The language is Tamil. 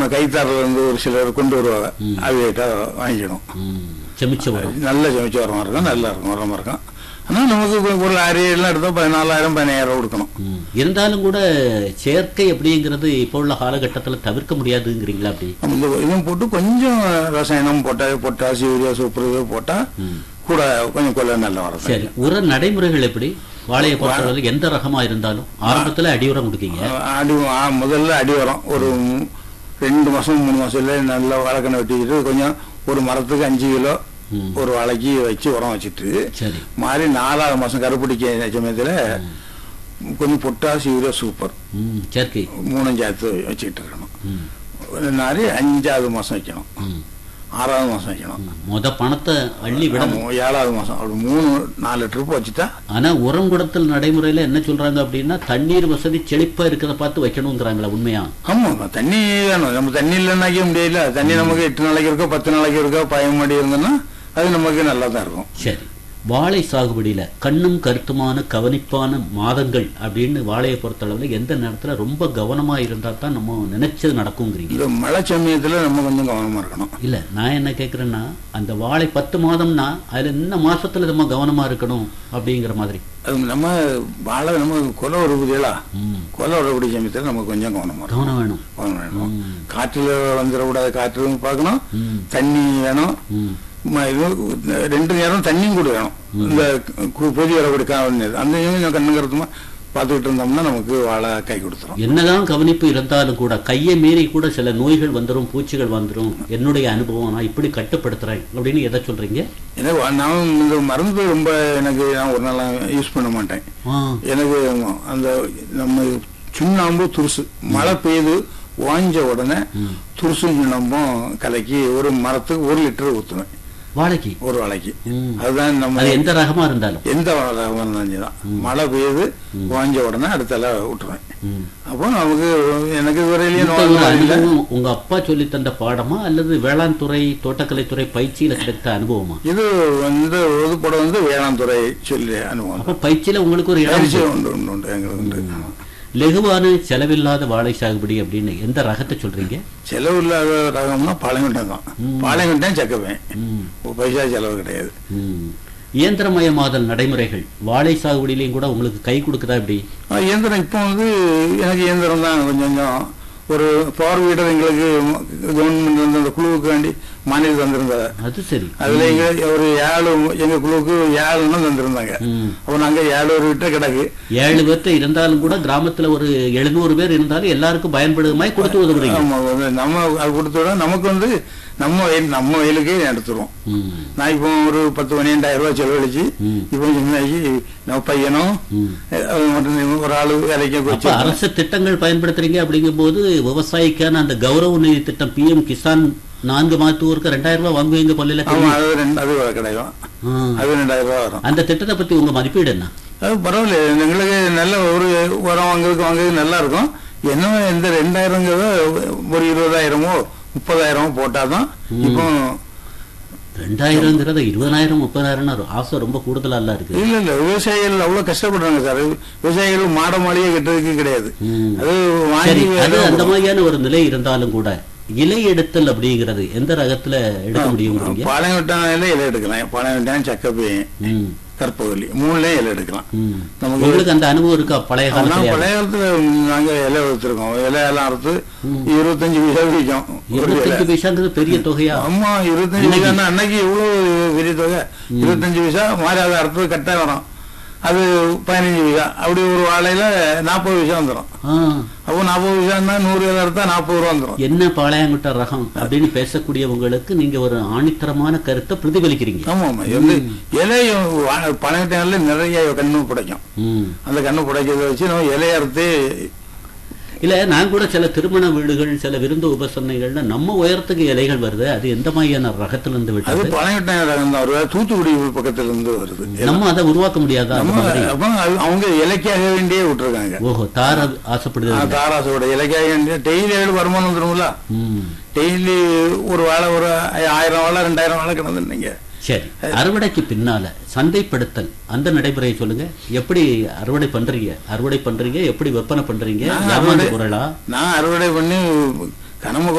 நம்ம கைத்தாரில் இருந்து ஒரு சிலர் கொண்டு வருவாங்க அவைகிட்ட வாங்கிக்கணும் ம். செமிச்ச உரம் நல்ல ஜமிச்ச உரமா இருக்கும் நல்லா இருக்கும் உரமா இருக்கும் ஆனால் நமக்கு இப்போ ஒரு லாரி எல்லாம் எடுத்தால் பதினாலாயிரம் பதினாயிரம் கொடுக்கணும் ம். இருந்தாலும் கூட செயற்கை அப்படிங்கிறது இப்போ உள்ள காலகட்டத்துல தவிர்க்க முடியாதுங்கிறீங்களா அப்படி நம்ம இந்த இதுவும் போட்டு கொஞ்சம் ரசாயனம் போட்டால் பொட்டாசி யூரியா சூப்பர் இது போட்டால் கூட கொஞ்சம் கொள்ள நல்லா வரும் சரி உர நடைமுறைகள் எப்படி வாழையை பொறுத்தவரை எந்த ரகமா இருந்தாலும் ஆரம்பத்துல அடி உரம் கொடுக்கீங்க அடி ஆ, முதல்ல அடி உரம் ஒரு மூ- ரெண்டு மாசம் மூணு மாசத்துல நல்லா வாழைக்கண்ணை வெட்டிக்கிட்டு கொஞ்சம் ஒரு மரத்துக்கு அஞ்சு கிலோ ம். ஒரு வாழைக்கு வச்சு உரம் வச்சுட்டு சரி மாறி நாலாவது மாசம் கருப்பிடிக்க சமயத்துல கொஞ்சம் பொட்டாசி யூரியா சூப்பர் ம் செயற்கை மூணும் சேர்த்து வச்சுக்கிட்டு இருக்கணும் ம் ஒரு நாரி அஞ்சாவது மாசம் வைக்கணும் ம் ஆறாவது மாசம் வைக்கணும் ம். மொத பணத்தை அள்ளி விடணும் ஆமா, ஏழாவது மாசம் அப்படி மூணு நாலு ட்ரிப் வச்சுட்டா ஆனா உரம் கொடுத்தல் நடைமுறையில என்ன சொல்றாங்க அப்படின்னா தண்ணீர் வசதி செழிப்பா இருக்கிறத பார்த்து வைக்கணுங்கிறாங்களா உண்மையா ஆமா தண்ணி வேணும் நம்ம தண்ணி இல்லைன்னாக்க முடியல தண்ணி நமக்கு எட்டு நாளைக்கு இருக்கோ பத்து நாளைக்கு இருக்கோ பயமாடி இருந்தோம்னா அது நமக்கு நல்லா தான் இருக்கும் சரி வாழை சாகுபடியில கண்ணும் கருத்துமான கவனிப்பான மாதங்கள் அப்படின்னு வாழையை பொறுத்தளவுல எந்த நேரத்துல ரொம்ப கவனமா இருந்தா தான் நம்ம நினைச்சது நடக்குங்கிறீங்க இந்த மழை சமயத்துல நம்ம கொஞ்சம் கவனமா இருக்கணும் இல்ல நான் என்ன கேக்குறேன்னா அந்த வாழை பத்து மாதம்னா அதுல என்ன மாசத்துல நம்ம கவனமா இருக்கணும் அப்படிங்கிற மாதிரி அது நம்ம வாழை நம்ம கொலை உருப்படிகளா ம். கொலை உருப்படி சமயத்துல நம்ம கொஞ்சம் கவனமா இருக்கணும் கவனம் வேணும் கவனம் வேணும் ம். காற்றுல வந்துடக்கூடாது காற்று பார்க்கணும் ம். தண்ணி வேணும் ம். ம- இது ரெண்டு நேரம் தண்ணியும் கூட வேணும் இந்த கு- பொதி வரக்கூடிய காவல் அந்த கொஞ்சம் கண்ணு கருத்துமா பார்த்துக்கிட்டு இருந்தோம்னா நமக்கு வாழை கை கொடுத்துரும் என்னதான் கவனிப்பு இருந்தாலும் கூட கையை மீறி கூட சில நோய்கள் வந்துரும் பூச்சிகள் வந்துரும் என்னுடைய அனுபவம் நான் இப்படி கட்டுப்படுத்துறேன் அப்படின்னு எதை சொல்றீங்க எனக்கு வ- நான் இந்த மருந்து ரொம்ப எனக்கு நான் ஒரு நாள் யூஸ் பண்ண மாட்டேன் ஆ, எனக்கு அந்த நம்ம சுண்ணாம்பு துருசு மழை பெய்யுது வாஞ்ச உடனே துருசும் சுண்ணாம்பும் கலக்கி ஒரு மரத்துக்கு ஒரு லிட்டர் ஊற்றுவேன் வாழைக்கு ஒரு வாழைக்கு ம். அதுதான் நம்ம அது எந்த ரகமா இருந்தாலும் எந்த வாழை இருந்தாலும் தான் மழை பெய்யுது வாஞ்ச உடனே அடுத்தால விட்டுருவேன் ம். அப்போ நமக்கு எனக்கு இதுவரையிலேயே இந்த நோய் ஒரு இல்லை அனுபவம் உங்க அப்பா சொல்லி தந்த பாடமா அல்லது வேளாண் துறை தோட்டக்கலை துறை பயிற்சியில கிடைத்த அனுபவமா இது வந்து இது கூட வந்து வேளாண் துறை சொல்லி அனுபவம் அப்ப பயிற்சியில உங்களுக்கு ஒரு இடம் பயிற்சி உண்டு உண்டு உண்டு எங்களுக்கு உண்டு லெகுவான செலவில்லாத வாழை சாகுபடி அப்படின்னு எந்த ரகத்தை சொல்றீங்க செலவு இல்லாத ரகம்னா பாளையங்கட்டம் தான் பாளையங்கட்டம் சக்கவேன் ம். பைசா செலவு கிடையாது ம். இயந்திரமயமாதல் நடைமுறைகள் வாழை சாகுபடியிலையும் கூட உங்களுக்கு கை கொடுக்குதா இப்படி ஆனா, இயந்திரம் இப்போ வந்து எனக்கு இயந்திரம் தான் கொஞ்சம் கொஞ்சம் ஒரு பவர் வீடர் எங்களுக்கு கவர்மெண்ட் வந்து அந்த குழுவுக்கு வேண்டி மானியம் தந்திருந்தாங்க அது சரி அதுல எங்க ஒரு ஏழு எங்க குழுவுக்கு ஏழுன்னு தந்திருந்தாங்க ம். அப்போ நாங்க ஏழு ஒரு விட்ட கிடக்கு ஏழு பேர்த்த இருந்தாலும் கூட கிராமத்துல ஒரு எழுநூறு பேர் இருந்தாலும் எல்லாருக்கும் பயன்படுற மாதிரி கொடுத்து உதவுறீங்க ஆமா வந்து நம்ம அது கொடுத்த விட நமக்கு வந்து நம்ம வயல் நம்ம வயலுக்கே எடுத்துருவோம் ம். நான் இப்போ ஒரு பத்து பன்னிரெண்டாயிரம் ரூபாய் செலவழிச்சு ம். இப்போ சின்னாக்கி நம்ம பையனும் ம். அது மட்டும் ஒரு ஆளு வேலைக்கு அப்ப வச்சு அரசு திட்டங்கள் பயன்படுத்துறீங்க அப்படிங்கும்போது விவசாயிக்கான அந்த கௌரவ நிதி திட்டம் பிஎம் கிசான் நான்கு மாதத்துக்கு ரெண்டாயிரம் ரூபாய் வாங்குவீங்க பள்ளியில ஆமா அது ரெண்டு அது கிடைக்கும் அது ரெண்டாயிரம் ரூபாய் வரும் அந்த திட்டத்தை பத்தி உங்க மதிப்பீடு என்ன அது பரவாயில்ல எங்களுக்கு நல்ல ஒரு உரம் வாங்குறதுக்கு வாங்குறது நல்லா இருக்கும் என்ன இந்த ரெண்டாயிரங்கிறத ஒரு இருபதாயிரமோ முப்பதாயிரமோ போட்டாதான் இப்போ ரெண்டாயிரங்கிறத இருபதாயிரம் முப்பதாயிரம்னா ஆசை ரொம்ப கூடுதலா இல்ல இருக்கு இல்ல இல்ல விவசாயிகள் அவ்வளவு கஷ்டப்படுறாங்க சார் விவசாயிகள் மாட மாளிகை கட்டுறதுக்கு கிடையாது ம். அது சரி வாங்கி அது வேற அந்த மாதிரியான ஒரு நிலை இருந்தாலும் கூட இலை எடுத்தல் அப்படிங்கிறது எந்த ரகத்துல எடுக்க முடியுங்கிறீங்க பாளையங்கொட்டான இலை எடுக்கலாம் பாளையங்கொட்டான் சக்கப்பையன் ம், கற்பகவல்லி மூணுலயும் இலை எடுக்கலாம் ம். நமக்கு உங்களுக்கு அந்த அனுபவம் இருக்கா பழைய நான் காலத்துல பழைய காலத்துல நாங்க இலை வச்சிருக்கோம் இலை எல்லாம் அறுத்து இருபத்தஞ்சு பைசா விற்கும் ஒரு இலை இருபத்தஞ்சு பைசாங்கிறது பெரிய தொகையா ஆமா இருபத்தஞ்சு இன்னைக்கு? பைசா அன்னைக்கு இவ்வளவு பெரிய தொகை இருபத்தஞ்சு பைசா மாறி அதை அறுத்தது கரெக்டா வரும் அது பதினஞ்சு பைசா அப்படி ஒரு வாழையில நாற்பது பைசா வந்துடும் ஆ, அப்போ நாற்பது பைசான்னா நூறு இலை அறுத்தா நாற்பது ரூபா வந்துடும் என்ன பாளையங்குட்ட ரகம் அப்படின்னு பேசக்கூடியவங்களுக்கு நீங்க ஒரு ஆணித்தரமான கருத்தை பிரதிபலிக்கிறீங்க ஆமா ஆமா வந்து இலையும் பழங்கிட்ட நிறைய கண்ணு புடைக்கும் ம். அந்த கண்ணு புடைக்கிறத வச்சு நம்ம இலைய அறுத்து இல்ல நான் கூட சில திருமண வீடுகள் சில விருந்து உபசரணைகள்ல நம்ம உயரத்துக்கு இலைகள் வருது அது எந்த மாதிரியான ரகத்துல இருந்து அது விட்டது பழங்கிட்ட ரகம் தான் வருது தூத்துக்குடி பக்கத்துல இருந்து வருது நம்ம அதை உருவாக்க முடியாதா அந்த நம்ம மாதிரி அப்ப அது அவங்க இலைக்காக வேண்டியே விட்டுருக்காங்க ஓஹோ தார ஆசைப்படுது இல்ல. தாராசோட இலைக்காக வேண்டிய டெய்லி ஏழு வருமானம் வந்துருங்களா ம். டெய்லி ஒரு வாழை ஒரு ஆயிரம் வாழை ரெண்டாயிரம் வாழை கிடந்துருந்தீங்க சரி அறுவடைக்கு பின்னால சந்தைப்படுத்தல் அந்த நடைமுறையை சொல்லுங்க எப்படி அறுவடை பண்றீங்க அறுவடை பண்றீங்க எப்படி விற்பனை பண்றீங்க நான் ஏமாந்து அறுவடை- பொருளா நான் அறுவடை பண்ணி கனம